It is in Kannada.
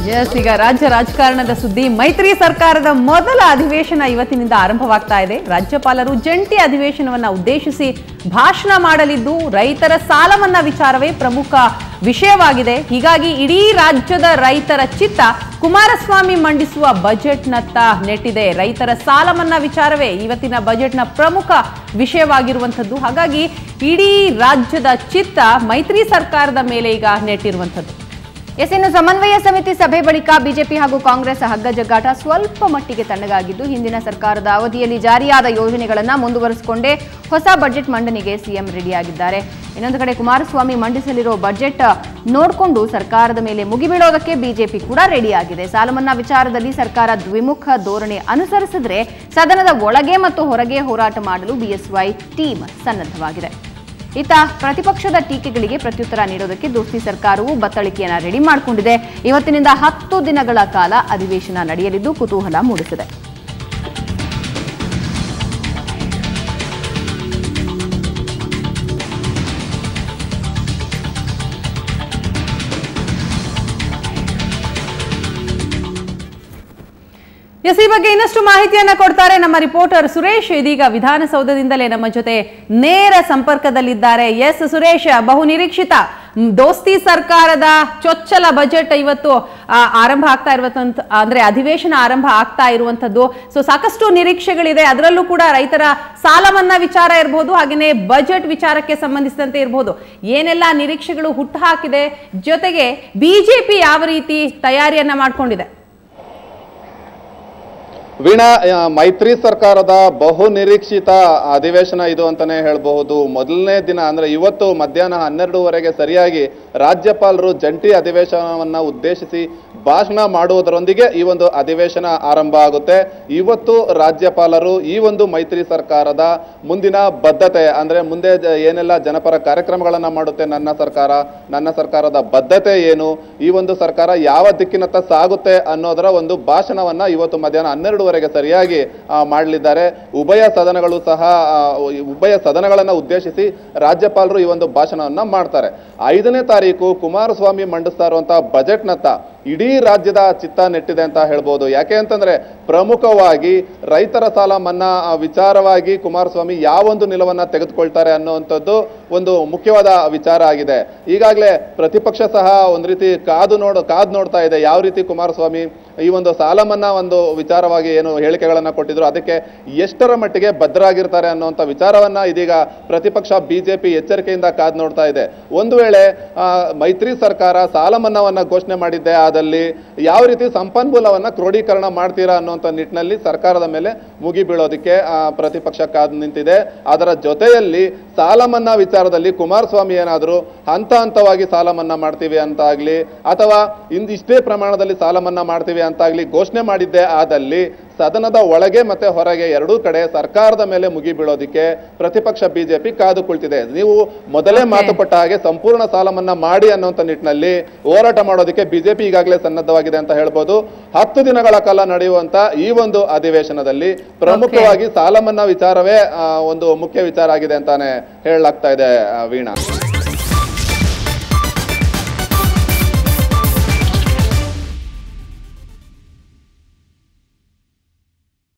ಎಸ್ ಈಗ ರಾಜ್ಯ ರಾಜಕಾರಣದ ಸುದ್ದಿ ಮೈತ್ರಿ ಸರ್ಕಾರದ ಮೊದಲ ಅಧಿವೇಶನ ಇವತ್ತಿನಿಂದ ಆರಂಭವಾಗ್ತಾ ಇದೆ ರಾಜ್ಯಪಾಲರು ಜಂಟಿ ಅಧಿವೇಶನವನ್ನ ಉದ್ದೇಶಿಸಿ ಭಾಷಣ ಮಾಡಲಿದ್ದು ರೈತರ ಸಾಲ ಮನ್ನಾ ವಿಚಾರವೇ ಪ್ರಮುಖ ವಿಷಯವಾಗಿದೆ ಹೀಗಾಗಿ ಇಡೀ ರಾಜ್ಯದ ರೈತರ ಚಿತ್ತ ಕುಮಾರಸ್ವಾಮಿ ಮಂಡಿಸುವ ಬಜೆಟ್ನತ್ತ ನೆಟ್ಟಿದೆ ರೈತರ ಸಾಲ ಮನ್ನಾ ವಿಚಾರವೇ ಇವತ್ತಿನ ಬಜೆಟ್ನ ಪ್ರಮುಖ ವಿಷಯವಾಗಿರುವಂಥದ್ದು ಹಾಗಾಗಿ ಇಡೀ ರಾಜ್ಯದ ಚಿತ್ತ ಮೈತ್ರಿ ಸರ್ಕಾರದ ಮೇಲೆ ಈಗ ನೆಟ್ಟಿರುವಂಥದ್ದು ಎಸ್ ಇನ್ನು ಸಮನ್ವಯ ಸಮಿತಿ ಸಭೆ ಬಳಿಕ ಬಿಜೆಪಿ ಹಾಗೂ ಕಾಂಗ್ರೆಸ್ ಹಗ್ಗಜಗ್ಗಾಟ ಸ್ವಲ್ಪ ಮಟ್ಟಿಗೆ ತಣ್ಣಗಾಗಿದ್ದು ಹಿಂದಿನ ಸರ್ಕಾರದ ಅವಧಿಯಲ್ಲಿ ಜಾರಿಯಾದ ಯೋಜನೆಗಳನ್ನು ಮುಂದುವರಿಸಿಕೊಂಡೇ ಹೊಸ ಬಜೆಟ್ ಮಂಡನೆಗೆ ಸಿಎಂ ರೆಡಿಯಾಗಿದ್ದಾರೆ ಇನ್ನೊಂದು ಕಡೆ ಕುಮಾರಸ್ವಾಮಿ ಮಂಡಿಸಲಿರೋ ಬಜೆಟ್ ನೋಡಿಕೊಂಡು ಸರ್ಕಾರದ ಮೇಲೆ ಮುಗಿಬೀಳೋದಕ್ಕೆ ಬಿಜೆಪಿ ಕೂಡ ರೆಡಿಯಾಗಿದೆ ಸಾಲಮನ್ನಾ ವಿಚಾರದಲ್ಲಿ ಸರ್ಕಾರ ದ್ವಿಮುಖ ಧೋರಣೆ ಅನುಸರಿಸಿದ್ರೆ ಸದನದ ಒಳಗೆ ಮತ್ತು ಹೊರಗೆ ಹೋರಾಟ ಮಾಡಲು ಬಿಎಸ್ವೈ ಟೀಮ್ ಸನ್ನದ್ಧವಾಗಿದೆ ಇತ್ತ ಪ್ರತಿಪಕ್ಷದ ಟೀಕೆಗಳಿಗೆ ಪ್ರತ್ಯುತ್ತರ ನೀಡೋದಕ್ಕೆ ದೋಸ್ತಿ ಸರ್ಕಾರವು ಬತ್ತಳಿಕೆಯನ್ನ ರೆಡಿ ಮಾಡಿಕೊಂಡಿದೆ ಇವತ್ತಿನಿಂದ ಹತ್ತು ದಿನಗಳ ಕಾಲ ಅಧಿವೇಶನ ನಡೆಯಲಿದ್ದು ಕುತೂಹಲ ಮೂಡಿಸಿದೆ ಎಸ್ ಈ ಬಗ್ಗೆ ಇನ್ನಷ್ಟು ಮಾಹಿತಿಯನ್ನ ಕೊಡ್ತಾರೆ ನಮ್ಮ ರಿಪೋರ್ಟರ್ ಸುರೇಶ್ ಇದೀಗ ವಿಧಾನಸೌಧದಿಂದಲೇ ನಮ್ಮ ಜೊತೆ ನೇರ ಸಂಪರ್ಕದಲ್ಲಿದ್ದಾರೆ ಎಸ್ ಸುರೇಶ್ ಬಹು ನಿರೀಕ್ಷಿತ ಮ್, ದೋಸ್ತಿ ಸರ್ಕಾರದ ಚೊಚ್ಚಲ ಬಜೆಟ್ ಇವತ್ತು ಆ, ಆರಂಭ ಆಗ್ತಾ ಇರುವಂತ ಅಂದ್ರೆ ಅಧಿವೇಶನ ಆರಂಭ ಆಗ್ತಾ ಇರುವಂತದ್ದು ಸೊ ಸಾಕಷ್ಟು ನಿರೀಕ್ಷೆಗಳಿದೆ ಅದರಲ್ಲೂ ಕೂಡ ರೈತರ ಸಾಲ ಮನ್ನಾ ವಿಚಾರ ಇರಬಹುದು ಹಾಗೆಯೇ ಬಜೆಟ್ ವಿಚಾರಕ್ಕೆ ಸಂಬಂಧಿಸಿದಂತೆ ಇರಬಹುದು ಏನೆಲ್ಲ ನಿರೀಕ್ಷೆಗಳು ಹುಟ್ಟು ಹಾಕಿದೆ ಜೊತೆಗೆ ಬಿಜೆಪಿ ಯಾವ ರೀತಿ ತಯಾರಿಯನ್ನ ಮಾಡ್ಕೊಂಡಿದೆ ವೀಣಾ ಆ, ಮೈತ್ರಿ ಸರ್ಕಾರದ ಬಹು ನಿರೀಕ್ಷಿತ ಅಧಿವೇಶನ ಇದು ಅಂತಾನೆ ಹೇಳಬಹುದು ಮೊದಲನೇ ದಿನ ಅಂದ್ರೆ ಇವತ್ತು ಮಧ್ಯಾಹ್ನ ಹನ್ನೆರಡುವರೆಗೆ ಸರಿಯಾಗಿ ರಾಜ್ಯಪಾಲರು ಜಂಟಿ ಅಧಿವೇಶನವನ್ನ ಉದ್ದೇಶಿಸಿ ಭಾಷಣ ಮಾಡುವುದರೊಂದಿಗೆ ಈ ಒಂದು ಅಧಿವೇಶನ ಆರಂಭ ಆಗುತ್ತೆ ಇವತ್ತು ರಾಜ್ಯಪಾಲರು ಈ ಒಂದು ಮೈತ್ರಿ ಸರ್ಕಾರದ ಮುಂದಿನ ಬದ್ಧತೆ ಅಂದ್ರೆ ಮುಂದೆ ಜ- ಏನೆಲ್ಲ ಜನಪರ ಕಾರ್ಯಕ್ರಮಗಳನ್ನ ಮಾಡುತ್ತೆ ನನ್ನ ಸರ್ಕಾರ ನನ್ನ ಸರ್ಕಾರದ ಬದ್ಧತೆ ಏನು ಈ ಒಂದು ಸರ್ಕಾರ ಯಾವ ದಿಕ್ಕಿನತ್ತ ಸಾಗುತ್ತೆ ಅನ್ನೋದರ ಒಂದು ಭಾಷಣವನ್ನ ಇವತ್ತು ಮಧ್ಯಾಹ್ನ ಹನ್ನೆರಡುವರೆಗೆ ಸರಿಯಾಗಿ ಆ, ಮಾಡಲಿದ್ದಾರೆ ಉಭಯ ಸದನಗಳು ಸಹ ಆ, ಉಭಯ ಸದನಗಳನ್ನ ಉದ್ದೇಶಿಸಿ ರಾಜ್ಯಪಾಲರು ಈ ಒಂದು ಭಾಷಣವನ್ನ ಮಾಡ್ತಾರೆ ಐದನೇ ತಾರೀಕು ಕುಮಾರಸ್ವಾಮಿ ಮಂಡಿಸ್ತಾ ಇರುವಂತಹ ಬಜೆಟ್ನತ್ತ ಇಡೀ ರಾಜ್ಯದ ಚಿತ್ತ ನೆಟ್ಟಿದೆ ಅಂತ ಹೇಳ್ಬೋದು ಯಾಕೆ ಅಂತಂದ್ರೆ ಪ್ರಮುಖವಾಗಿ ರೈತರ ಸಾಲ ಮನ್ನಾ ಆ, ವಿಚಾರವಾಗಿ ಕುಮಾರಸ್ವಾಮಿ ಯಾವೊಂದು ನಿಲುವನ್ನ ತೆಗೆದುಕೊಳ್ತಾರೆ ಅನ್ನುವಂಥದ್ದು ಒಂದು ಮುಖ್ಯವಾದ ವಿಚಾರ ಆಗಿದೆ ಈಗಾಗಲೇ ಪ್ರತಿಪಕ್ಷ ಸಹ ಒಂದು ರೀತಿ ಕಾದು ನೋಡ್ ಕಾದು ನೋಡ್ತಾ ಇದೆ ಯಾವ ರೀತಿ ಕುಮಾರಸ್ವಾಮಿ ಈ ಒಂದು ಸಾಲ ಮನ್ನಾ ಒಂದು ವಿಚಾರವಾಗಿ ಏನು ಹೇಳಿಕೆಗಳನ್ನ ಕೊಟ್ಟಿದ್ರು ಅದಕ್ಕೆ ಎಷ್ಟರ ಮಟ್ಟಿಗೆ ಭದ್ರಾಗಿರ್ತಾರೆ ಅನ್ನುವಂಥ ವಿಚಾರವನ್ನ ಇದೀಗ ಪ್ರತಿಪಕ್ಷ ಬಿಜೆಪಿ ಎಚ್ಚರಿಕೆಯಿಂದ ಕಾದು ನೋಡ್ತಾ ಇದೆ ಒಂದು ವೇಳೆ ಆ, ಮೈತ್ರಿ ಸರ್ಕಾರ ಸಾಲ ಮನ್ನಾವನ್ನ ಘೋಷಣೆ ಮಾಡಿದ್ದೆ ಆದಲ್ಲಿ ಯಾವ ರೀತಿ ಸಂಪನ್ಮೂಲವನ್ನ ಕ್ರೋಢೀಕರಣ ಮಾಡ್ತೀರಾ ಅನ್ನುವಂಥ ನಿಟ್ಟಿನಲ್ಲಿ ಸರ್ಕಾರದ ಮೇಲೆ ಮುಗಿ ಬೀಳೋದಕ್ಕೆ ಆ, ಪ್ರತಿಪಕ್ಷ ಕಾದು ನಿಂತಿದೆ ಅದರ ಜೊತೆಯಲ್ಲಿ ಸಾಲ ಮನ್ನಾ ವಿಚಾರದಲ್ಲಿ ಕುಮಾರಸ್ವಾಮಿ ಏನಾದರೂ ಹಂತ ಹಂತವಾಗಿ ಸಾಲ ಮನ್ನಾ ಮಾಡ್ತೀವಿ ಅಂತ ಆಗ್ಲಿ ಅಥವಾ ಇಂದು ಇಷ್ಟೇ ಪ್ರಮಾಣದಲ್ಲಿ ಸಾಲ ಮನ್ನಾ ಮಾಡ್ತೀವಿ ಅಂತಾಗ್ಲಿ ಘೋಷಣೆ ಮಾಡಿದ್ದೆ ಆದಲ್ಲಿ ಸದನದ ಒಳಗೆ ಮತ್ತೆ ಹೊರಗೆ ಎರಡೂ ಕಡೆ ಸರ್ಕಾರದ ಮೇಲೆ ಮುಗಿ ಬೀಳೋದಿಕ್ಕೆ ಪ್ರತಿಪಕ್ಷ ಬಿಜೆಪಿ ಕಾದು ಕುಳಿತಿದೆ ನೀವು ಮೊದಲೇ Okay. ಮಾತು ಕೊಟ್ಟ ಹಾಗೆ ಸಂಪೂರ್ಣ ಸಾಲ ಮನ್ನಾ ಮಾಡಿ ಅನ್ನುವಂಥ ನಿಟ್ಟಿನಲ್ಲಿ ಹೋರಾಟ ಮಾಡೋದಕ್ಕೆ ಬಿಜೆಪಿ ಈಗಾಗಲೇ ಸನ್ನದ್ಧವಾಗಿದೆ ಅಂತ ಹೇಳ್ಬೋದು ಹತ್ತು ದಿನಗಳ ಕಾಲ ನಡೆಯುವಂತ ಈ ಒಂದು ಅಧಿವೇಶನದಲ್ಲಿ ಪ್ರಮುಖವಾಗಿ ಸಾಲ ಮನ್ನಾ ವಿಚಾರವೇ ಆ, ಒಂದು ಮುಖ್ಯ ವಿಚಾರ ಆಗಿದೆ ಅಂತಾನೆ ಹೇಳಲಾಗ್ತಾ ಇದೆ ಆ, ವೀಣಾ